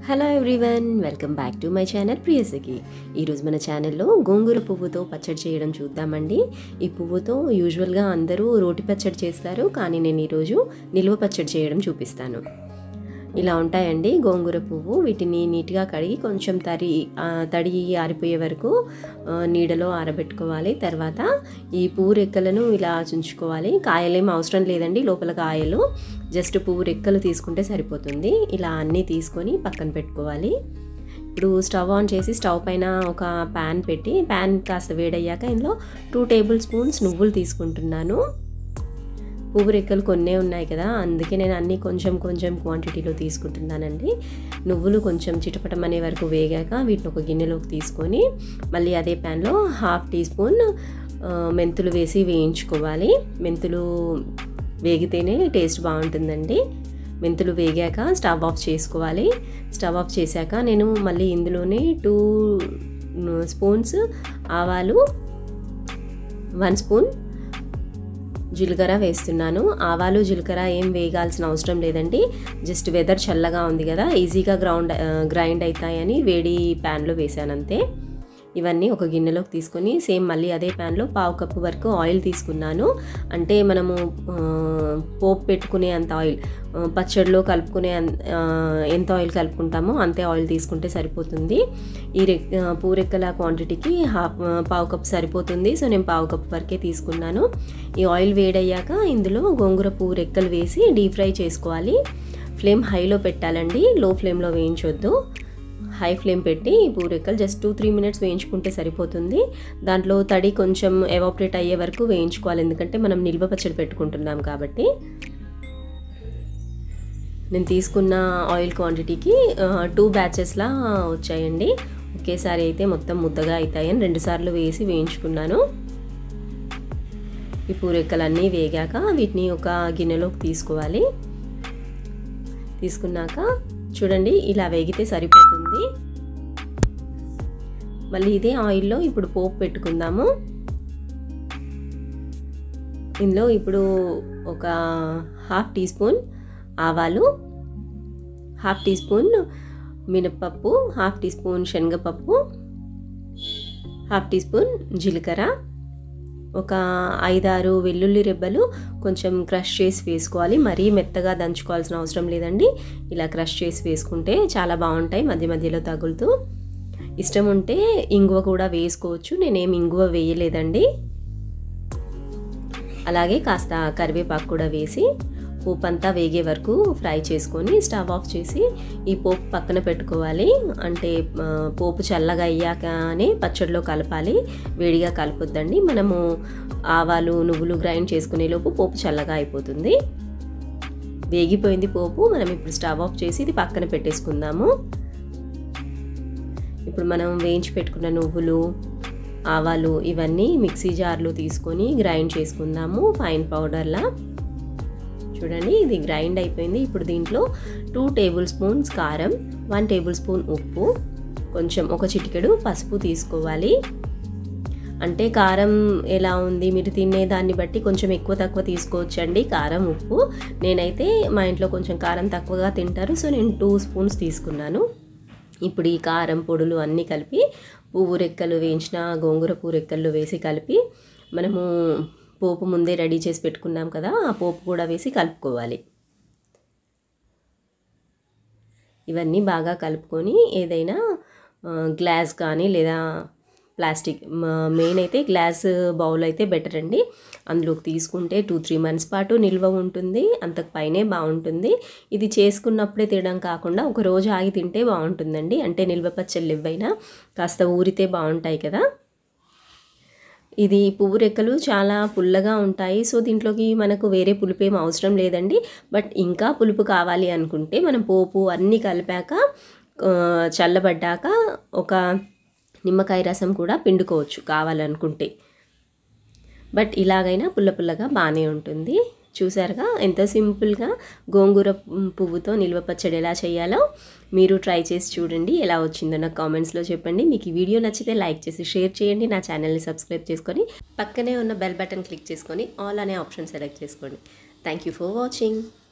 hello everyone welcome back to my channel Priyasakhi ఈరోజు మన ఛానల్లో గోంగూర పువ్వుతో పచ్చడి చేయడం చూద్దామండి ఈ పువ్వుతో యూజువల్గా అందరూ రోటి పచ్చడి చేస్తారు కానీ నేను ఈరోజు నిల్వ పచ్చడి చేయడం చూపిస్తాను ఇలా ఉంటాయండి గోంగూర పువ్వు వీటిని నీట్గా కడిగి కొంచెం తరి ఆ, తడి ఆరిపోయే వరకు ఆ, నీడలో ఆరబెట్టుకోవాలి తర్వాత ఈ పువ్వు రెక్కలను ఇలా చుంచుకోవాలి కాయలేం అవసరం లేదండి లోపల కాయలు జస్ట్ పువ్వు రెక్కలు తీసుకుంటే సరిపోతుంది ఇలా అన్నీ తీసుకొని పక్కన పెట్టుకోవాలి ఇప్పుడు స్టవ్ ఆన్ చేసి స్టవ్ పైన ఒక ప్యాన్ పెట్టి ప్యాన్ కాస్త వేడయ్యాక ఇందులో టూ టేబుల్ స్పూన్స్ నువ్వులు తీసుకుంటున్నాను పువ్వు రెక్కలు కొన్నే ఉన్నాయి కదా అందుకే నేను అన్నీ కొంచెం కొంచెం క్వాంటిటీలో తీసుకుంటున్నానండి నువ్వులు కొంచెం చిటపటమనే వరకు వేగాక వీటిని ఒక గిన్నెలోకి తీసుకొని మళ్ళీ అదే ప్యాన్లో హాఫ్ టీ స్పూన్ ఆ, మెంతులు వేసి వేయించుకోవాలి మెంతులు వేగితేనే టేస్ట్ బాగుంటుందండి మెంతులు వేగాక స్టవ్ ఆఫ్ చేసుకోవాలి స్టవ్ ఆఫ్ చేశాక నేను మళ్ళీ ఇందులోనే టూ స్పూన్స్ ఆవాలు వన్ స్పూన్ జీలకర్ర వేస్తున్నాను ఆవాలు జీలకర్ర ఏం వేగాల్సిన అవసరం లేదండి జస్ట్ వెదర్ చల్లగా ఉంది కదా ఈజీగా గ్రౌండ్ గ్రైండ్ అవుతాయని వేడి ప్యాన్లో వేసాను అంతే ఇవన్నీ ఒక గిన్నెలోకి తీసుకొని సేమ్ మళ్ళీ అదే ప్యాన్లో పావు కప్పు వరకు ఆయిల్ తీసుకున్నాను అంటే మనము ఆ, పోపు పెట్టుకునే అంత ఆయిల్ ఆ, పచ్చడిలో కలుపుకునే అన్- ఆ, ఎంత ఆయిల్ కలుపుకుంటామో అంతే ఆయిల్ తీసుకుంటే సరిపోతుంది ఈ రెక్ ఆ, పూరెక్కల క్వాంటిటీకి హాఫ్ ఆ, పావు కప్పు సరిపోతుంది సో నేను పావు కప్పు వరకే తీసుకున్నాను ఈ ఆయిల్ వేడయ్యాక ఇందులో గోంగూర పువ్వు రెక్కలు వేసి డీప్ ఫ్రై చేసుకోవాలి ఫ్లేమ్ హైలో పెట్టాలండి లో ఫ్లేమ్లో వేయించొద్దు హై ఫ్లేమ్ పెట్టి ఈ పూరెక్కలు జస్ట్ టూ త్రీ మినిట్స్ వేయించుకుంటే సరిపోతుంది దాంట్లో తడి కొంచెం ఎవాపరేట్ అయ్యే వరకు వేయించుకోవాలి ఎందుకంటే మనం నిల్వ పచ్చడి పెట్టుకుంటున్నాం కాబట్టి నేను తీసుకున్న ఆయిల్ క్వాంటిటీకి టూ బ్యాచెస్లా వచ్చాయండి ఒకేసారి అయితే మొత్తం ముద్దగా అవుతాయని రెండుసార్లు వేసి వేయించుకున్నాను ఈ పూరెక్కలన్నీ వేగాక వీటిని ఒక గిన్నెలోకి తీసుకోవాలి తీసుకున్నాక చూడండి ఇలా వేగితే సరిపోతుంది మళ్ళీ ఇదే ఆయిల్లో ఇప్పుడు పోపు పెట్టుకుందాము ఇందులో ఇప్పుడు ఒక హాఫ్ టీ స్పూన్ ఆవాలు హాఫ్ టీ స్పూన్ మినప్పప్పు హాఫ్ టీ స్పూన్ శనగపప్పు హాఫ్ టీ స్పూన్ జీలకర్ర ఒక ఐదారు వెల్లుల్లి రెబ్బలు కొంచెం క్రష్ చేసి వేసుకోవాలి మరీ మెత్తగా దంచుకోవాల్సిన అవసరం లేదండి ఇలా క్రష్ చేసి వేసుకుంటే చాలా బాగుంటాయి మధ్య మధ్యలో తగులుతూ ఇష్టం ఉంటే ఇంగువ కూడా వేసుకోవచ్చు నేనేం ఇంగువ వేయలేదండి అలాగే కాస్త కరివేపాకు కూడా వేసి పోపు అంతా వేగే వరకు ఫ్రై చేసుకొని స్టవ్ ఆఫ్ చేసి ఈ పోపు పక్కన పెట్టుకోవాలి అంటే ఆ, పోపు చల్లగా అయ్యాకనే పచ్చడిలో కలపాలి వేడిగా కలపొద్దండి మనము ఆవాలు నువ్వులు గ్రైండ్ చేసుకునే లోపు పోపు చల్లగా అయిపోతుంది వేగిపోయింది పోపు మనం ఇప్పుడు స్టవ్ ఆఫ్ చేసి ఇది పక్కన పెట్టేసుకుందాము ఇప్పుడు మనం వేయించి పెట్టుకున్న నువ్వులు ఆవాలు ఇవన్నీ మిక్సీ జార్లో తీసుకొని గ్రైండ్ చేసుకుందాము ఫైన్ పౌడర్లా చూడండి ఇది గ్రైండ్ అయిపోయింది ఇప్పుడు దీంట్లో టూ టేబుల్ స్పూన్స్ కారం వన్ టేబుల్ స్పూన్ ఉప్పు కొంచెం ఒక చిటికెడు పసుపు తీసుకోవాలి అంటే కారం ఎలా ఉంది మీరు తినే దాన్ని బట్టి కొంచెం ఎక్కువ తక్కువ తీసుకోవచ్చండి కారం ఉప్పు నేనైతే మా ఇంట్లో కొంచెం కారం తక్కువగా తింటారు సో నేను టూ స్పూన్స్ తీసుకున్నాను ఇప్పుడు ఈ కారం పొడులు అన్నీ కలిపి పువ్వు రెక్కలు వేయించిన గోంగూర పువ్వు రెక్కల్లో వేసి కలిపి మనము పోపు ముందే రెడీ చేసి పెట్టుకున్నాం కదా ఆ పోపు కూడా వేసి కలుపుకోవాలి ఇవన్నీ బాగా కలుపుకొని ఏదైనా ఆ, గ్లాస్ కానీ లేదా ప్లాస్టిక్ మ- మెయిన్ అయితే గ్లాస్ బౌల్ అయితే బెటర్ అండి అందులోకి తీసుకుంటే టూ త్రీ మంత్స్ పాటు నిల్వ ఉంటుంది అంతకు పైనే బాగుంటుంది ఇది చేసుకున్నప్పుడే తినడం కాకుండా ఒక రోజు ఆగి తింటే బాగుంటుందండి అంటే నిల్వ పచ్చళ్ళు ఇవ్వైనా కాస్త ఊరితే బాగుంటాయి కదా ఇది పువ్వు రెక్కలు చాలా పుల్లగా ఉంటాయి సో దీంట్లోకి మనకు వేరే పులుపు ఏం అవసరం లేదండి బట్ ఇంకా పులుపు కావాలి అనుకుంటే మనం పోపు అన్నీ కలిపాక ఆ, చల్లబడ్డాక ఒక నిమ్మకాయ రసం కూడా పిండుకోవచ్చు కావాలనుకుంటే బట్ ఇలాగైనా పుల్ల పుల్లగా బాగానే ఉంటుంది చూసారుగా ఎంత సింపుల్గా గోంగూర పువ్వుతో నిల్వ పచ్చడి ఎలా చేయాలో మీరు ట్రై చేసి చూడండి ఎలా వచ్చిందో నాకు కామెంట్స్లో చెప్పండి మీకు ఈ వీడియో నచ్చితే లైక్ చేసి షేర్ చేయండి నా ఛానల్ని సబ్స్క్రైబ్ చేసుకొని పక్కనే ఉన్న బెల్ బటన్ క్లిక్ చేసుకొని ఆల్ అనే ఆప్షన్ సెలెక్ట్ చేసుకోండి థ్యాంక్ యూ ఫర్ వాచింగ్